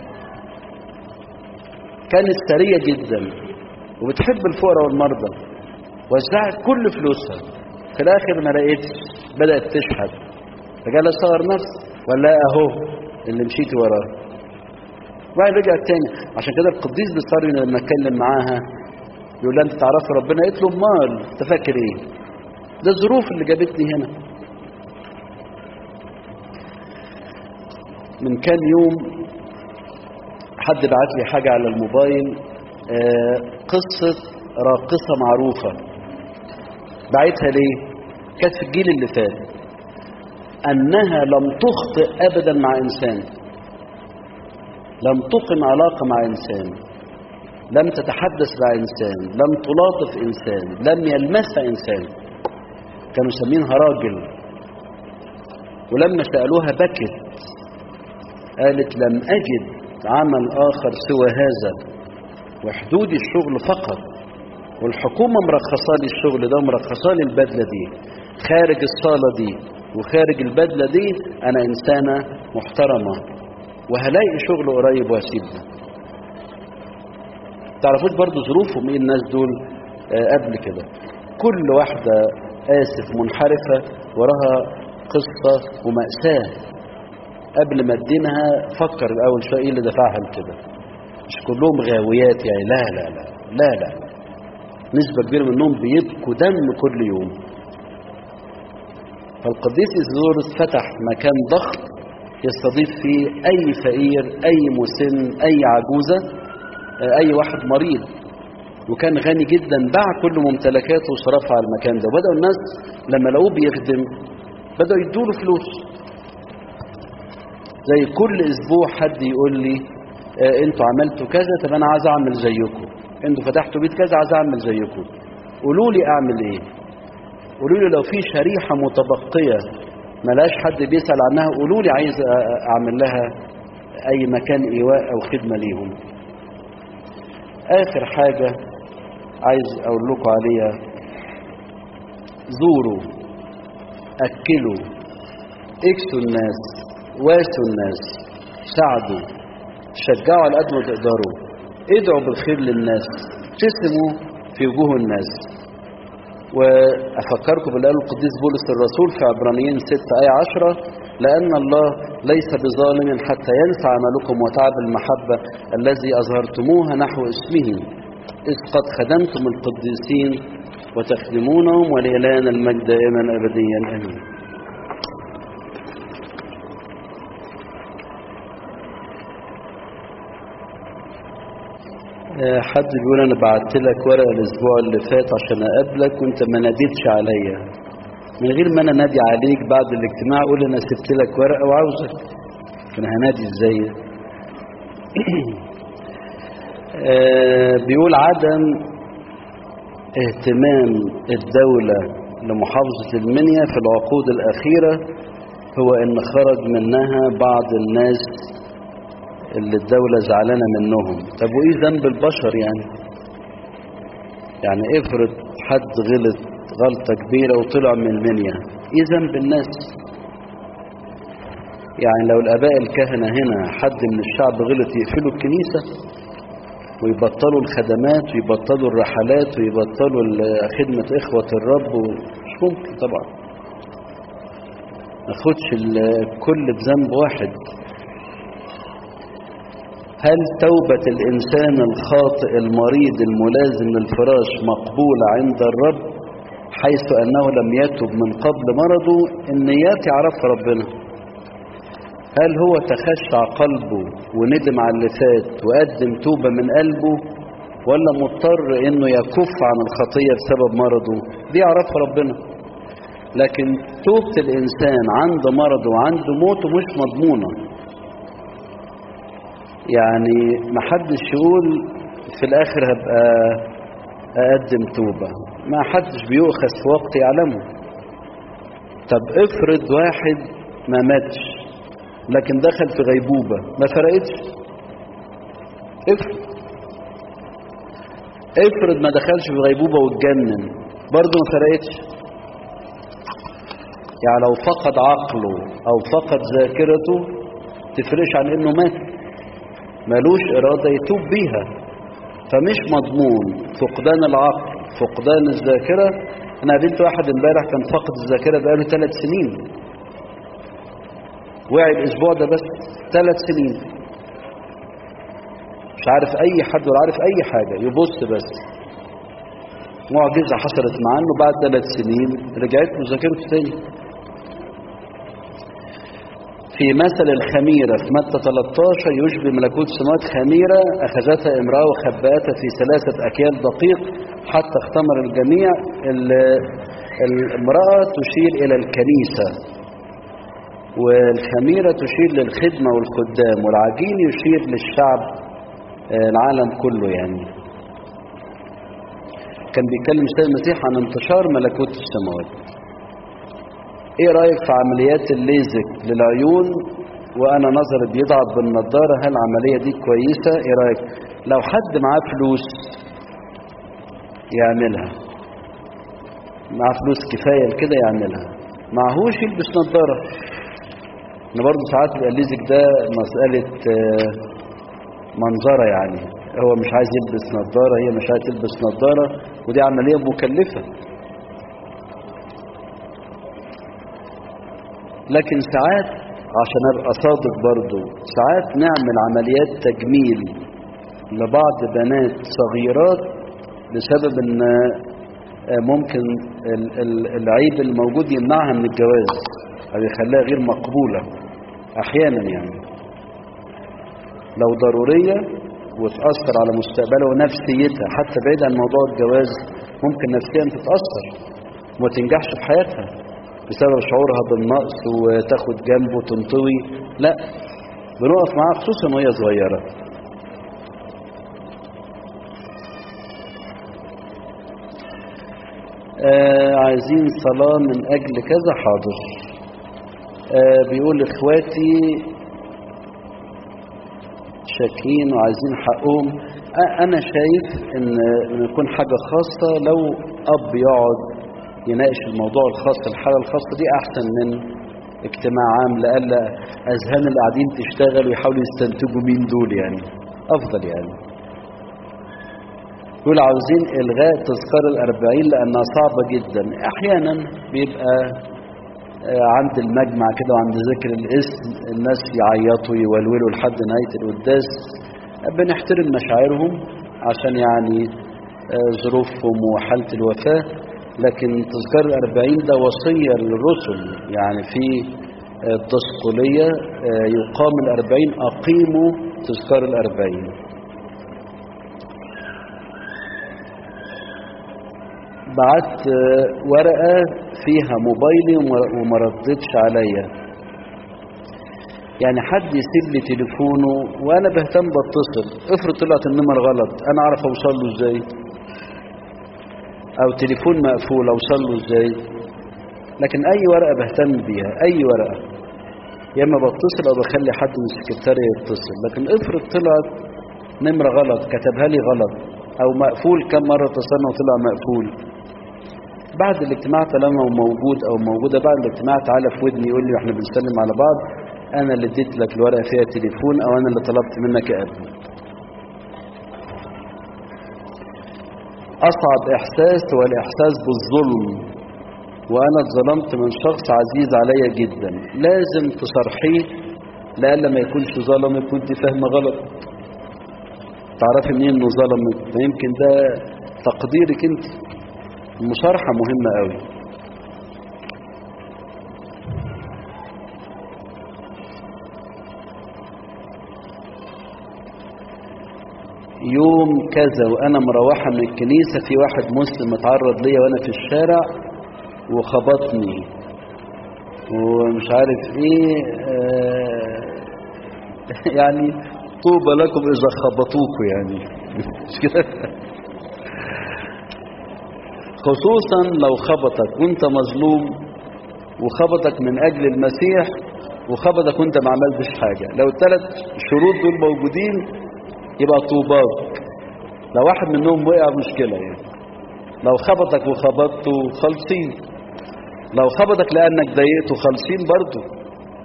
كانت ثريه جدا وبتحب الفقراء والمرضى وزعت كل فلوسها في الاخر ما لقيتش بدات تشحت فقال لها صغر نفس ولا اهو اللي مشيتي وراه وبعدين رجعت تاني عشان كده القديس بيصري لما اتكلم معاها يقول لها انت تعرفي ربنا قالت له امال انت فاكر ايه ده الظروف اللي جابتني هنا من كام يوم حد بعت لي حاجة على الموبايل آه قصة راقصة معروفة بعتها ليه كانت في الجيل اللي فات أنها لم تخطئ أبدا مع إنسان لم تقم علاقة مع إنسان لم تتحدث مع إنسان لم تلاطف إنسان لم يلمسها إنسان كانوا سمينها راجل ولما سألوها بكت قالت لم أجد عمل آخر سوى هذا وحدود الشغل فقط والحكومة مرخصة لي الشغل ده ومرخصة لي البدلة دي خارج الصالة دي وخارج البدلة دي أنا إنسانة محترمة وهلاقي شغل قريب واسيبه تعرفوش برضو ظروفهم ايه الناس دول آه قبل كده كل واحدة آسف منحرفة وراها قصة ومأساة قبل ما تدينها فكر الأول شوية ايه اللي دفعها لكده مش كلهم غاويات يعني لا لا لا لا لا نسبة كبيرة منهم بيبكوا دم كل يوم فالقديس إزدورس فتح مكان ضخم يستضيف فيه أي فقير أي مسن أي عجوزة أي واحد مريض وكان غني جدا باع كل ممتلكاته وصرفها على المكان ده وبدأوا الناس لما لقوه بيخدم بدأوا يدوله فلوس زي كل أسبوع حد يقول لي آه انتوا عملتوا كذا طب أنا عايز أعمل زيكم انتوا فتحتوا بيت كذا عايز أعمل زيكم قولوا لي أعمل إيه قولوا لي لو في شريحة متبقية ملاش حد بيسأل عنها قولوا لي عايز أعمل لها أي مكان إيواء أو خدمة ليهم آخر حاجة عايز أقول لكم عليها زوروا أكلوا اكسوا الناس واسوا الناس ساعدوا شجعوا على قد ما تقدروا ادعوا بالخير للناس ابتسموا في وجوه الناس وأفكركم بالله القديس بولس الرسول في عبرانيين 6 آية 10 لأن الله ليس بظالم حتى ينسى عملكم وتعب المحبة الذي أظهرتموها نحو اسمه إذ قد خدمتم القديسين وتخدمونهم ولإلهنا المجد دائما أبديا آمين حد بيقول انا بعت لك ورقه الاسبوع اللي فات عشان اقابلك وانت ما ناديتش عليا من غير ما انا نادي عليك بعد الاجتماع قول انا سبت لك ورقه وعاوزك كان هنادي ازاي آه بيقول عدم اهتمام الدولة لمحافظة المنيا في العقود الأخيرة هو إن خرج منها بعض الناس اللي الدولة زعلانة منهم طب وإيه ذنب البشر يعني يعني افرض حد غلط غلطة كبيرة وطلع من المنيا إيه ذنب الناس يعني لو الآباء الكهنة هنا حد من الشعب غلط يقفلوا الكنيسة ويبطلوا الخدمات ويبطلوا الرحلات ويبطلوا خدمة إخوة الرب مش ممكن طبعا ما خدش الكل بذنب واحد هل توبة الإنسان الخاطئ المريض الملازم للفراش مقبولة عند الرب حيث أنه لم يتب من قبل مرضه النيات يعرفها ربنا هل هو تخشع قلبه وندم على اللي فات وقدم توبة من قلبه ولا مضطر انه يكف عن الخطية بسبب مرضه دي يعرفها ربنا لكن توبة الانسان عند مرضه وعند موته مش مضمونة يعني محدش يقول في الاخر هبقى اقدم توبة ما حدش بيؤخذ في وقت يعلمه طب افرض واحد ما ماتش لكن دخل في غيبوبة ما فرقتش افرض افرض ما دخلش في غيبوبة واتجنن برضه ما فرقتش يعني لو فقد عقله او فقد ذاكرته تفرقش عن انه مات ملوش ارادة يتوب بيها فمش مضمون فقدان العقل فقدان الذاكرة انا قابلت واحد امبارح كان فقد الذاكرة بقاله ثلاث سنين وعي الاسبوع ده بس ثلاث سنين مش عارف اي حد ولا عارف اي حاجة يبص بس معجزة حصلت معاه انه بعد ثلاث سنين رجعت له ذاكرته تاني في مثل الخميرة في متى 13 يشبه ملكوت السماوات خميرة أخذتها امرأة وخبأتها في ثلاثة أكيال دقيق حتى اختمر الجميع الامرأة تشير إلى الكنيسة والخميرة تشير للخدمة والخدام والعجين يشير للشعب العالم كله يعني كان بيتكلم سيد المسيح عن انتشار ملكوت السماوات ايه رأيك في عمليات الليزك للعيون وانا نظري بيضعف بالنضارة هل العملية دي كويسة ايه رأيك لو حد معاه فلوس يعملها معاه فلوس كفاية كده يعملها معهوش يلبس نضارة ان برضه ساعات الليزك ده مسألة منظرة يعني هو مش عايز يلبس نظارة هي مش عايز تلبس نظارة ودي عملية مكلفة لكن ساعات عشان ابقى صادق برضو ساعات نعمل عمليات تجميل لبعض بنات صغيرات بسبب ان ممكن العيب الموجود يمنعها من الجواز او يخليها غير مقبولة احيانا يعني لو ضرورية وتأثر على مستقبلها ونفسيتها حتى بعيد عن موضوع الجواز ممكن نفسيا تتأثر وما تنجحش في حياتها بسبب شعورها بالنقص وتاخد جنبه وتنطوي لا بنقف معاها خصوصا وهي صغيرة آه عايزين صلاة من أجل كذا حاضر آه بيقول إخواتي شاكين وعايزين حقهم انا شايف ان يكون حاجة خاصة لو اب يقعد يناقش الموضوع الخاص الحالة الخاصة دي احسن من اجتماع عام لألا اذهان اللي قاعدين تشتغل ويحاولوا يستنتجوا مين دول يعني افضل يعني يقول عاوزين الغاء تذكار الاربعين لانها صعبة جدا احيانا بيبقى عند المجمع كده وعند ذكر الاسم الناس يعيطوا يولولوا لحد نهاية القداس بنحترم مشاعرهم عشان يعني ظروفهم وحالة الوفاة لكن تذكار الأربعين ده وصية للرسل يعني في الدسقلية يقام الأربعين أقيموا تذكار الأربعين بعت ورقة فيها موبايلي وما ردتش عليا يعني حد يسيب لي تليفونه وانا بهتم بتصل افرض طلعت النمر غلط انا اعرف اوصل له ازاي او تليفون مقفول اوصل له ازاي لكن اي ورقة بهتم بيها اي ورقة يا اما بتصل او بخلي حد من السكرتارية يتصل لكن افرض طلعت نمرة غلط كتبها لي غلط او مقفول كم مرة اتصلنا وطلع مقفول بعد الاجتماع طالما موجود او موجوده بعد الاجتماع تعالى في ودني يقول لي احنا بنسلم على بعض انا اللي اديت لك الورقه فيها تليفون او انا اللي طلبت منك يا ابني اصعب احساس هو الاحساس بالظلم وانا اتظلمت من شخص عزيز عليا جدا لازم تصرحيه لألا ما يكونش ظلمك وانت فاهمه غلط تعرفي منين انه ظلمك ما يمكن ده تقديرك انت المصارحة مهمة قوي يوم كذا وانا مروحة من الكنيسة في واحد مسلم اتعرض ليا وانا في الشارع وخبطني ومش عارف ايه آه يعني طوبى لكم اذا خبطوكوا يعني مش كده خصوصا لو خبطك وانت مظلوم وخبطك من اجل المسيح وخبطك وانت ما عملتش حاجه لو الثلاث شروط دول موجودين يبقى طوباك لو واحد منهم وقع مشكله يعني لو خبطك وخبطته خالصين لو خبطك لانك ضايقته خالصين برضه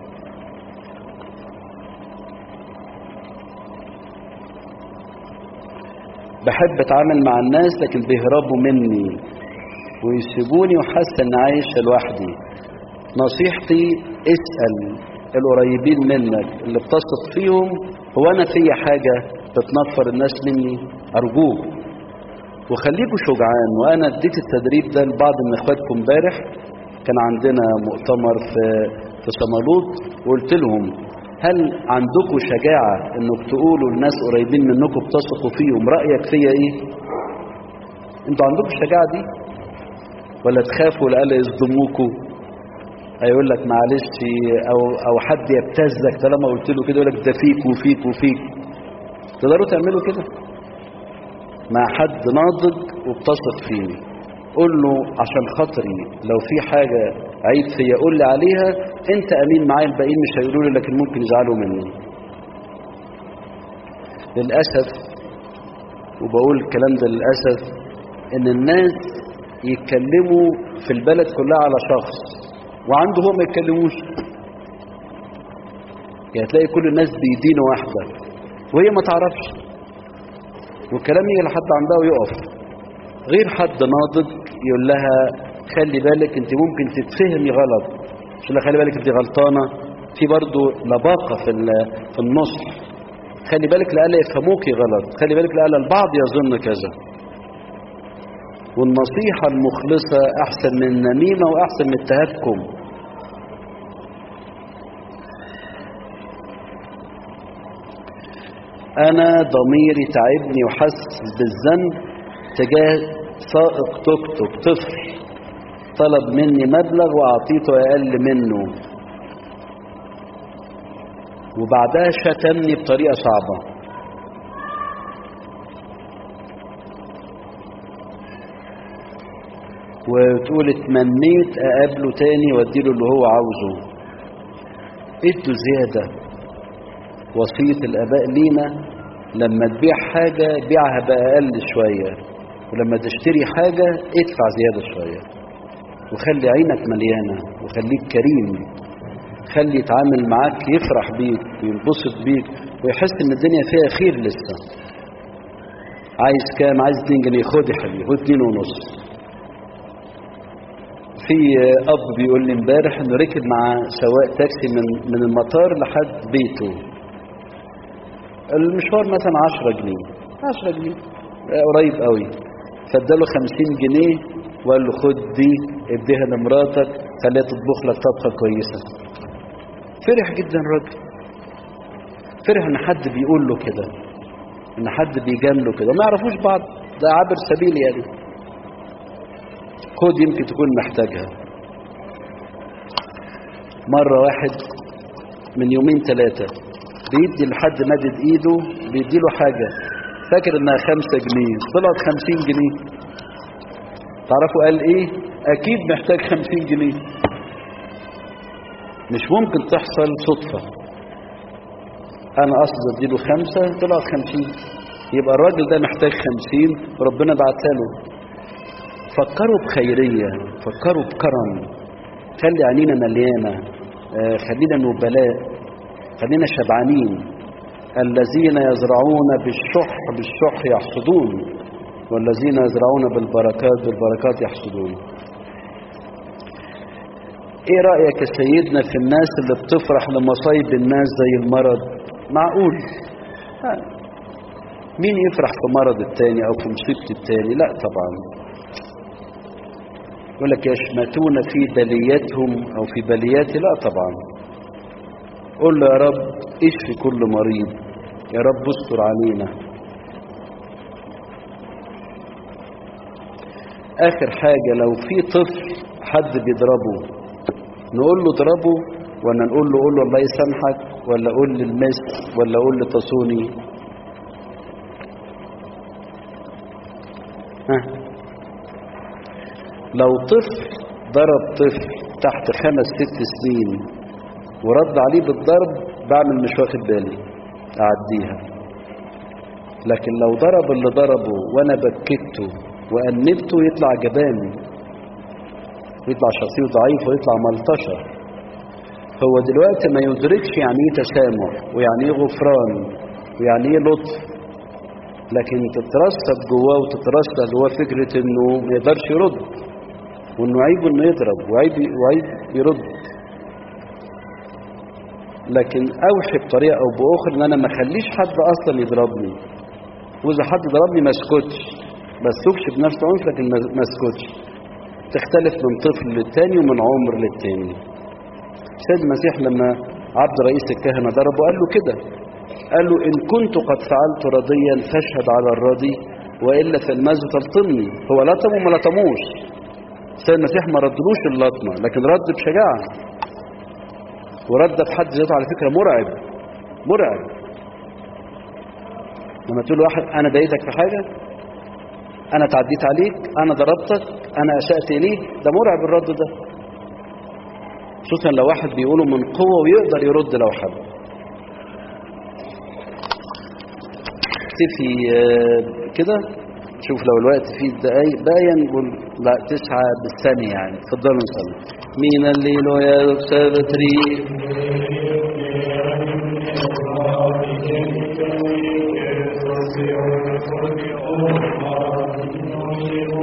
بحب اتعامل مع الناس لكن بيهربوا مني ويسيبوني وحاسس ان عايش لوحدي نصيحتي اسال القريبين منك اللي بتثق فيهم هو انا فيا حاجه بتنفر الناس مني ارجوك وخليكوا شجعان وانا اديت التدريب ده لبعض من اخواتكم امبارح كان عندنا مؤتمر في في صمالوط وقلت لهم هل عندكم شجاعة انك تقولوا لناس قريبين منكم بتثقوا فيهم رأيك فيا ايه انتوا عندكم الشجاعة دي ولا تخافوا لألا يصدموكوا هيقول لك معلش او او حد يبتزك طالما قلت له كده يقول لك ده فيك وفيك وفيك تقدروا تعملوا كده مع حد ناضج وبتثق فيني قول له عشان خاطري لو في حاجة عيب فيا قول لي عليها انت امين معايا الباقيين مش هيقولوا لي لكن ممكن يزعلوا مني للأسف وبقول الكلام ده للأسف ان الناس يتكلموا في البلد كلها على شخص وعنده هو ما يتكلموش يعني تلاقي كل الناس بيدينوا واحدة وهي ما تعرفش والكلام يجي لحد عندها ويقف غير حد ناضج يقول لها خلي بالك انت ممكن تتفهمي غلط مش لها خلي بالك انت غلطانه في برضه لباقه في في النصح خلي بالك لألا يفهموكي غلط خلي بالك لألا البعض يظن كذا والنصيحة المخلصة أحسن من النميمة وأحسن من التهكم أنا ضميري تعبني وحس بالذنب تجاه سائق توك توك طفل طلب مني مبلغ وأعطيته أقل منه وبعدها شتمني بطريقة صعبة وتقول اتمنيت اقابله تاني واديله اللي هو عاوزه ادوا زيادة وصية الاباء لينا لما تبيع حاجة بيعها بأقل شوية ولما تشتري حاجة ادفع زيادة شوية وخلي عينك مليانة وخليك كريم خلي يتعامل معاك يفرح بيك وينبسط بيك ويحس ان الدنيا فيها خير لسه عايز كام عايز 2 جنيه خد يا حبيبي خد 2 ونص في اب بيقول لي امبارح انه ركب مع سواق تاكسي من من المطار لحد بيته المشوار مثلا 10 جنيه 10 جنيه قريب قوي فاداله 50 جنيه وقال له خد دي اديها لمراتك خليها تطبخ لك طبخه كويسه فرح جدا الراجل فرح ان حد بيقول له كده ان حد بيجامله كده ما يعرفوش بعض ده عابر سبيل يعني خد يمكن تكون محتاجها مرة واحد من يومين ثلاثة بيدي لحد مدد ايده بيدي له حاجة فاكر انها خمسة جنيه طلعت خمسين جنيه تعرفوا قال ايه اكيد محتاج خمسين جنيه مش ممكن تحصل صدفة انا قصد اديله خمسة طلعت خمسين يبقى الراجل ده محتاج خمسين وربنا بعتها له فكروا بخيرية فكروا بكرم خلي عينينا مليانة آه خلينا نبلاء خلينا شبعانين الذين يزرعون بالشح بالشح يحصدون والذين يزرعون بالبركات بالبركات يحصدون ايه رأيك يا سيدنا في الناس اللي بتفرح لمصايب الناس زي المرض معقول آه. مين يفرح في مرض التاني او في مصيبة التاني لا طبعا يقول لك يشمتون في بليتهم أو في بلياتي لا طبعا قل له يا رب اشفي كل مريض يا رب استر علينا آخر حاجة لو في طفل حد بيضربه نقول له اضربه ولا نقول له قول له الله يسامحك ولا قول للمس ولا قول لتصوني ها لو طفل ضرب طفل تحت خمس ست سنين ورد عليه بالضرب بعمل مش واخد بالي أعديها لكن لو ضرب اللي ضربه وأنا بكته وأنبته يطلع جبان يطلع شخصيته ضعيف ويطلع ملطشة هو دلوقتي ما يدركش يعني ايه تسامح ويعني ايه غفران ويعني ايه لطف لكن تترسب جواه وتترسب جواه فكرة انه ما يقدرش يرد وانه عيب انه يضرب وعيب وعيب يرد لكن اوحي بطريقه او باخرى ان انا ما اخليش حد اصلا يضربني واذا حد ضربني ما اسكتش ما اسكتش بنفس عنف لكن ما اسكتش تختلف من طفل للتاني ومن عمر للتاني سيد المسيح لما عبد رئيس الكهنه ضربه قال له كده قال له ان كنت قد فعلت رضيا فاشهد على الراضي والا فالماز تلطمني هو لطم وما لطموش سيد المسيح ما ردلوش اللطمه لكن رد بشجاعه ورد في حد ذاته على فكره مرعب مرعب لما تقول واحد انا ضايقتك في حاجه انا تعديت عليك انا ضربتك انا اسات اليك ده مرعب الرد ده خصوصا لو واحد بيقوله من قوه ويقدر يرد لو حب اكتفي كده شوف لو الوقت فيه دقايق باقية نقول لا تسعة بالثانية يعني اتفضلوا نصلي مين الليل يا سابتري Thank you.